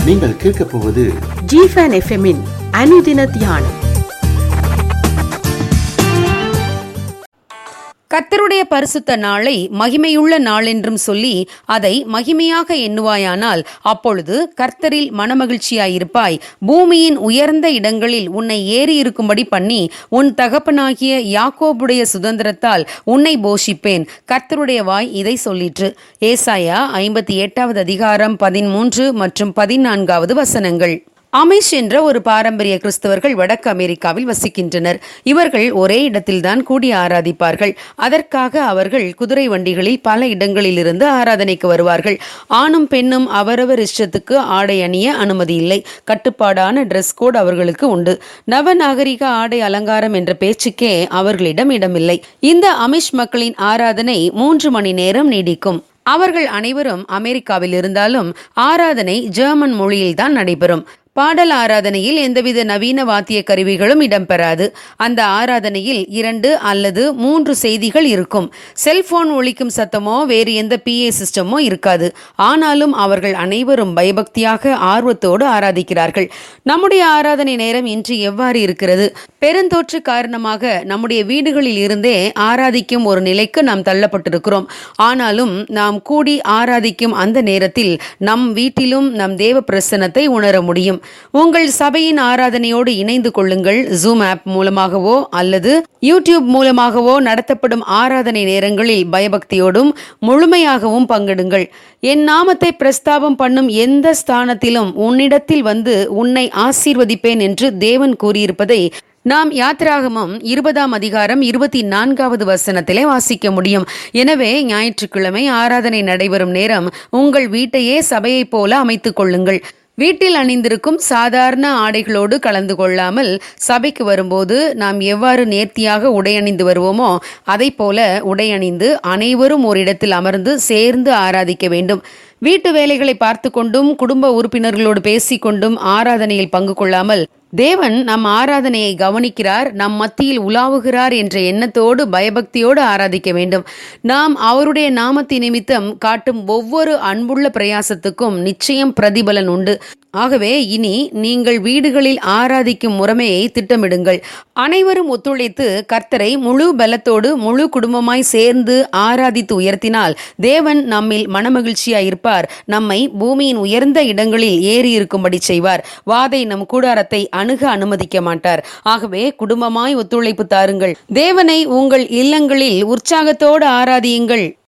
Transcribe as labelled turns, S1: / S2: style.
S1: நீங்கள் கேட்கப் போவது
S2: ஜிஃபன் எஃப்எம்மின் அனுதின தியானம்
S3: கர்த்தருடைய பரிசுத்த நாளை மகிமையுள்ள நாளென்றும் சொல்லி அதை மகிமையாக எண்ணுவாயானால் அப்பொழுது கர்த்தரில் மனமகிழ்ச்சியாயிருப்பாய் பூமியின் உயர்ந்த இடங்களில் உன்னை ஏறி இருக்கும்படி பண்ணி உன் தகப்பனாகிய யாக்கோபுடைய சுதந்திரத்தால் உன்னை போஷிப்பேன் கர்த்தருடைய வாய் இதை சொல்லிற்று ஏசாயா ஐம்பத்தி எட்டாவது அதிகாரம் பதிமூன்று மற்றும் பதினான்காவது வசனங்கள் அமிஷ் என்ற ஒரு பாரம்பரிய கிறிஸ்தவர்கள் வடக்கு அமெரிக்காவில் வசிக்கின்றனர் இவர்கள் ஒரே இடத்தில்தான் கூடி ஆராதிப்பார்கள் அதற்காக அவர்கள் குதிரை வண்டிகளில் பல இடங்களிலிருந்து ஆராதனைக்கு வருவார்கள் ஆணும் பெண்ணும் அவரவர் இஷ்டத்துக்கு ஆடை அணிய அனுமதி இல்லை கட்டுப்பாடான ட்ரெஸ் கோட் அவர்களுக்கு உண்டு நவநாகரிக ஆடை அலங்காரம் என்ற பேச்சுக்கே அவர்களிடம் இடமில்லை இந்த அமிஷ் மக்களின் ஆராதனை மூன்று மணி நேரம் நீடிக்கும் அவர்கள் அனைவரும் அமெரிக்காவில் இருந்தாலும் ஆராதனை ஜெர்மன் மொழியில்தான் நடைபெறும் பாடல் ஆராதனையில் எந்தவித நவீன வாத்திய கருவிகளும் இடம்பெறாது அந்த ஆராதனையில் இரண்டு அல்லது மூன்று செய்திகள் இருக்கும் செல்போன் ஒழிக்கும் சத்தமோ வேறு எந்த பிஏ சிஸ்டமோ இருக்காது ஆனாலும் அவர்கள் அனைவரும் பயபக்தியாக ஆர்வத்தோடு ஆராதிக்கிறார்கள் நம்முடைய ஆராதனை நேரம் இன்று எவ்வாறு இருக்கிறது பெருந்தோற்று காரணமாக நம்முடைய வீடுகளில் இருந்தே ஆராதிக்கும் ஒரு நிலைக்கு நாம் தள்ளப்பட்டிருக்கிறோம் ஆனாலும் நாம் கூடி ஆராதிக்கும் அந்த நேரத்தில் நம் வீட்டிலும் நம் தேவ பிரசன்னத்தை உணர முடியும் உங்கள் சபையின் ஆராதனையோடு இணைந்து கொள்ளுங்கள் ஜூம் ஆப் மூலமாகவோ அல்லது யூடியூப் மூலமாகவோ நடத்தப்படும் ஆராதனை நேரங்களில் பயபக்தியோடும் முழுமையாகவும் பங்கெடுங்கள் என் நாமத்தை பிரஸ்தாபம் பண்ணும் எந்த ஸ்தானத்திலும் உன்னிடத்தில் வந்து உன்னை ஆசீர்வதிப்பேன் என்று தேவன் கூறியிருப்பதை நாம் யாத்திராகமம் இருபதாம் அதிகாரம் இருபத்தி நான்காவது வசனத்திலே வாசிக்க முடியும் எனவே ஞாயிற்றுக்கிழமை ஆராதனை நடைபெறும் நேரம் உங்கள் வீட்டையே சபையைப் போல அமைத்துக் கொள்ளுங்கள் வீட்டில் அணிந்திருக்கும் சாதாரண ஆடைகளோடு கலந்து கொள்ளாமல் சபைக்கு வரும்போது நாம் எவ்வாறு நேர்த்தியாக உடையணிந்து வருவோமோ அதை போல உடையணிந்து அனைவரும் ஒரு இடத்தில் அமர்ந்து சேர்ந்து ஆராதிக்க வேண்டும் வீட்டு வேலைகளை பார்த்து கொண்டும் குடும்ப உறுப்பினர்களோடு பேசிக்கொண்டும் ஆராதனையில் பங்கு கொள்ளாமல் தேவன் நம் ஆராதனையை கவனிக்கிறார் நம் மத்தியில் உலாவுகிறார் என்ற எண்ணத்தோடு பயபக்தியோடு ஆராதிக்க வேண்டும் நாம் அவருடைய நாமத்தின் நிமித்தம் காட்டும் ஒவ்வொரு அன்புள்ள பிரயாசத்துக்கும் நிச்சயம் பிரதிபலன் உண்டு ஆகவே இனி நீங்கள் வீடுகளில் ஆராதிக்கும் முறைமையை திட்டமிடுங்கள் அனைவரும் ஒத்துழைத்து கர்த்தரை முழு பலத்தோடு முழு குடும்பமாய் சேர்ந்து ஆராதித்து உயர்த்தினால் தேவன் நம்மில் மனமகிழ்ச்சியாயிருப்பார் நம்மை பூமியின் உயர்ந்த இடங்களில் ஏறி இருக்கும்படி செய்வார் வாதை நம் கூடாரத்தை அணுக அனுமதிக்க மாட்டார் ஆகவே குடும்பமாய் ஒத்துழைப்பு தாருங்கள் தேவனை உங்கள் இல்லங்களில் உற்சாகத்தோடு ஆராதியுங்கள்